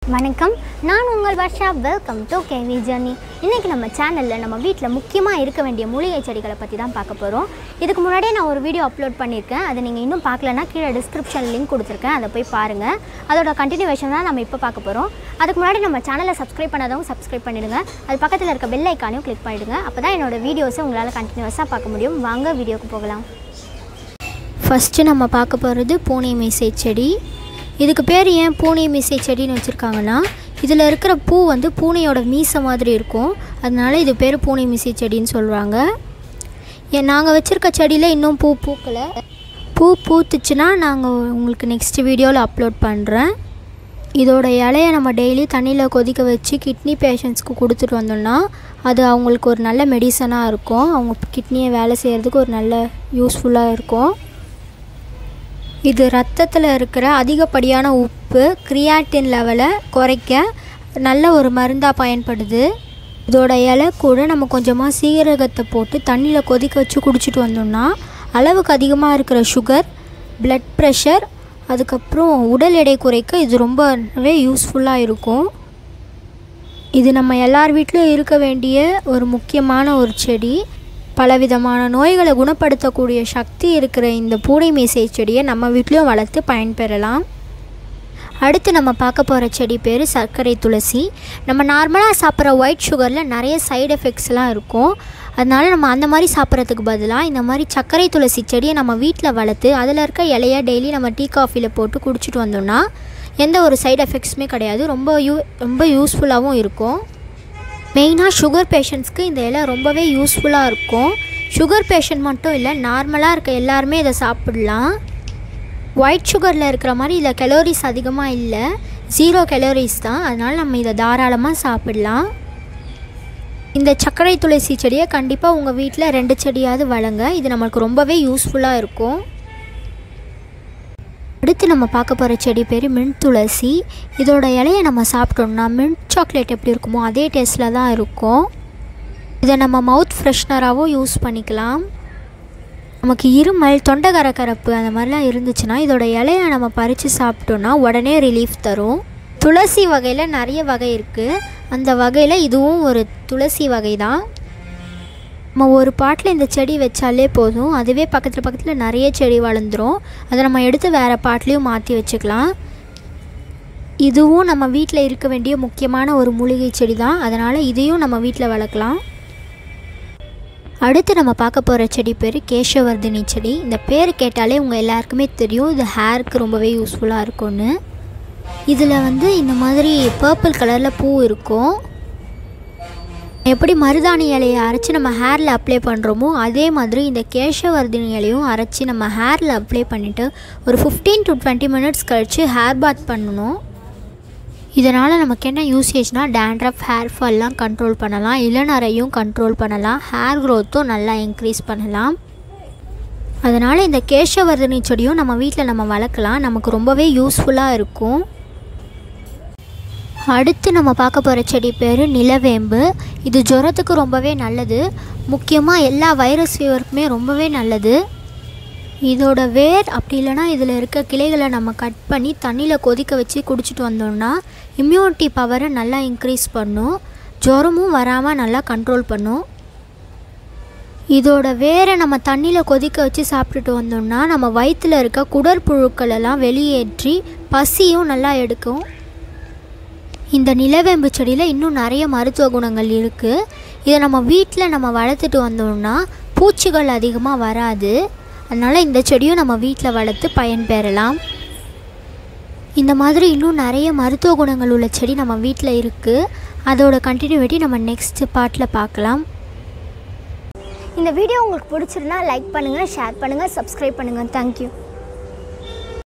வணக்கம் நான் உங்கள் Varsha welcome to KV journey இன்றைக்கி நம்ம சேனலில் நம்ம வீட்டில் முக்கியமாக இருக்க வேண்டிய மூலிகை செடிகளை பற்றி தான் பார்க்க போகிறோம் இதுக்கு முன்னாடியே நான் ஒரு வீடியோ அப்லோட் பண்ணியிருக்கேன் அதை நீங்கள் இன்னும் பார்க்கலன்னா கீழே டிஸ்கிரிப்ஷன் லிங்க் கொடுத்துருக்கேன் அதை போய் பாருங்கள் அதோட கண்டினியூவேஷன் தான் நம்ம இப்போ பார்க்க போகிறோம் அதுக்கு முன்னாடி நம்ம சேனலை சப்ஸ்கிரைப் பண்ணாதவங்க சப்ஸ்கிரைப் பண்ணிடுங்க அது பக்கத்தில் இருக்க பெல் ஐக்கானையும் கிளிக் பண்ணிவிடுங்க அப்போ தான் என்னோட வீடியோஸை உங்களால் கண்டினியூஸாக பார்க்க முடியும் வாங்க வீடியோக்கு போகலாம் ஃபஸ்ட்டு நம்ம பார்க்க போகிறது பூனை மீசை செடி இதுக்கு பேர் ஏன் பூனை மீசை செடின்னு வச்சுருக்காங்கன்னா இதில் இருக்கிற பூ வந்து பூனையோட மீசை மாதிரி இருக்கும் அதனால இது பேர் பூனை மீசை செடின்னு சொல்கிறாங்க ஏன் நாங்கள் வச்சுருக்க செடியில் இன்னும் பூ பூக்கலை பூ பூத்துச்சுன்னா நாங்கள் உங்களுக்கு நெக்ஸ்ட் வீடியோவில் அப்லோட் பண்ணுறேன் இதோட இலையை நம்ம டெய்லி தண்ணியில் கொதிக்க வச்சு கிட்னி பேஷண்ட்ஸ்க்கு கொடுத்துட்டு வந்தோம்னா அது அவங்களுக்கு ஒரு நல்ல மெடிசனாக இருக்கும் அவங்க கிட்னியை வேலை செய்கிறதுக்கு ஒரு நல்ல யூஸ்ஃபுல்லாக இருக்கும் இது ரத்தத்தில் இருக்கிற அதிகப்படியான உப்பு கிரியாட்டின் லெவலை குறைக்க நல்ல ஒரு மருந்தாக பயன்படுது இதோட இலை கூட நம்ம கொஞ்சமாக சீரகத்தை போட்டு தண்ணியில் கொதிக்க வச்சு குடிச்சிட்டு வந்தோம்னா அளவுக்கு அதிகமாக இருக்கிற சுகர் பிளட் ப்ரெஷர் அதுக்கப்புறம் உடல் எடை குறைக்க இது ரொம்பவே யூஸ்ஃபுல்லாக இருக்கும் இது நம்ம எல்லார் வீட்லேயும் இருக்க வேண்டிய ஒரு முக்கியமான ஒரு செடி பலவிதமான நோய்களை குணப்படுத்தக்கூடிய சக்தி இருக்கிற இந்த பூனை மீசை செடியை நம்ம வீட்லேயும் வளர்த்து பயன்பெறலாம் அடுத்து நம்ம பார்க்க போகிற செடி பேர் சர்க்கரை துளசி நம்ம நார்மலாக சாப்பிட்ற ஒயிட் சுகரில் நிறைய சைடு எஃபெக்ட்ஸ்லாம் இருக்கும் அதனால நம்ம அந்த மாதிரி சாப்பிட்றதுக்கு பதிலாக இந்த மாதிரி சர்க்கரை துளசி செடியை நம்ம வீட்டில் வளர்த்து அதில் இருக்க இலையை டெய்லி நம்ம டீ காஃபியில் போட்டு குடிச்சிட்டு வந்தோம்னா எந்த ஒரு சைடு எஃபெக்ட்ஸுமே கிடையாது ரொம்ப யூ ரொம்ப யூஸ்ஃபுல்லாகவும் இருக்கும் மெயினாக சுகர் பேஷண்ட்ஸ்க்கு இந்த இலை ரொம்பவே யூஸ்ஃபுல்லாக இருக்கும் சுகர் பேஷண்ட் மட்டும் இல்லை நார்மலாக இருக்க எல்லாருமே இதை சாப்பிடலாம் ஒயிட் சுகரில் இருக்கிற மாதிரி இதில் கலோரிஸ் அதிகமாக இல்லை ஜீரோ கலோரிஸ் தான் அதனால் நம்ம இதை தாராளமாக சாப்பிடலாம் இந்த சர்க்கரை துளசி செடியை கண்டிப்பாக உங்கள் வீட்டில் ரெண்டு செடியாவது வளங்க இது நம்மளுக்கு ரொம்பவே யூஸ்ஃபுல்லாக இருக்கும் அடுத்து நம்ம பார்க்க போகிற செடி பேர் மின்ட் துளசி இதோட இலையை நம்ம சாப்பிட்டோம்னா மின்ட் சாக்லேட் எப்படி இருக்குமோ அதே டேஸ்ட்டில் தான் இருக்கும் இதை நம்ம மவுத் ஃப்ரெஷ்னராகவும் யூஸ் பண்ணிக்கலாம் நமக்கு இருமல் தொண்டை கரகரப்பு அந்த மாதிரிலாம் இருந்துச்சுன்னா இதோட இலையை நம்ம பறித்து சாப்பிட்டோன்னா உடனே ரிலீஃப் தரும் துளசி வகையில் நிறைய வகை இருக்குது அந்த வகையில் இதுவும் ஒரு துளசி வகை தான் நம்ம ஒரு பாட்டில் இந்த செடி வச்சாலே போதும் அதுவே பக்கத்தில் பக்கத்தில் நிறைய செடி வளர்ந்துரும் அதை நம்ம எடுத்து வேறு பாட்லேயும் மாற்றி வச்சுக்கலாம் இதுவும் நம்ம வீட்டில் இருக்க வேண்டிய முக்கியமான ஒரு மூலிகை செடி தான் அதனால் இதையும் நம்ம வீட்டில் வளர்க்கலாம் அடுத்து நம்ம பார்க்க போகிற செடி பேர் கேசவர்தினி செடி இந்த பேர் கேட்டாலே உங்கள் எல்லாருக்குமே தெரியும் இது ஹேருக்கு ரொம்பவே யூஸ்ஃபுல்லாக இருக்கும்னு இதில் வந்து இந்த மாதிரி பர்பிள் கலரில் பூ இருக்கும் எப்படி மருதாணி இலையை அரைச்சி நம்ம ஹேரில் அப்ளை பண்ணுறோமோ அதே மாதிரி இந்த கேசவர்தினி இலையும் அரைச்சி நம்ம ஹேரில் அப்ளை பண்ணிவிட்டு ஒரு ஃபிஃப்டீன் டு டுவெண்ட்டி மினிட்ஸ் கழித்து ஹேர் பாத் பண்ணணும் இதனால் நமக்கு என்ன யூசேஜ்னால் டேண்ட்ரஃப் ஹேர் ஃபால்லாம் கண்ட்ரோல் பண்ணலாம் இளநரையும் கண்ட்ரோல் பண்ணலாம் ஹேர் க்ரோத்தும் நல்லா இன்க்ரீஸ் பண்ணலாம் அதனால் இந்த கேசவர்தினி செடியும் நம்ம வீட்டில் நம்ம வளர்க்கலாம் நமக்கு ரொம்பவே யூஸ்ஃபுல்லாக இருக்கும் அடுத்து நம்ம பார்க்க போகிற செடி பேர் நிலவேம்பு இது ஜுரத்துக்கு ரொம்பவே நல்லது முக்கியமாக எல்லா வைரஸ் ஃபீவருக்குமே ரொம்பவே நல்லது இதோட வேர் அப்படி இல்லைனா இதில் இருக்க கிளைகளை நம்ம கட் பண்ணி தண்ணியில் கொதிக்க வச்சு குடிச்சிட்டு வந்தோம்னா இம்யூனிட்டி பவரை நல்லா இன்க்ரீஸ் பண்ணும் ஜுரமும் வராமல் நல்லா கண்ட்ரோல் பண்ணும் இதோட வேரை நம்ம தண்ணியில் கொதிக்க வச்சு சாப்பிட்டுட்டு வந்தோம்னா நம்ம வயிற்றில் இருக்க குடற்புழுக்கள் எல்லாம் வெளியேற்றி பசியும் நல்லா எடுக்கும் இந்த நிலவேம்பு செடியில் இன்னும் நிறைய மருத்துவ குணங்கள் இருக்குது இதை நம்ம வீட்டில் நம்ம வளர்த்துட்டு வந்தோம்னா பூச்சிகள் அதிகமாக வராது அதனால் இந்த செடியும் நம்ம வீட்டில் வளர்த்து பயன்பெறலாம் இந்த மாதிரி இன்னும் நிறைய மருத்துவ குணங்கள் உள்ள செடி நம்ம வீட்டில் இருக்குது அதோட கண்டினியூட்டி நம்ம நெக்ஸ்ட் பார்ட்டில் பார்க்கலாம் இந்த வீடியோ உங்களுக்கு பிடிச்சிருந்தா லைக் பண்ணுங்கள் ஷேர் பண்ணுங்கள் சப்ஸ்கிரைப் பண்ணுங்கள் தேங்க்யூ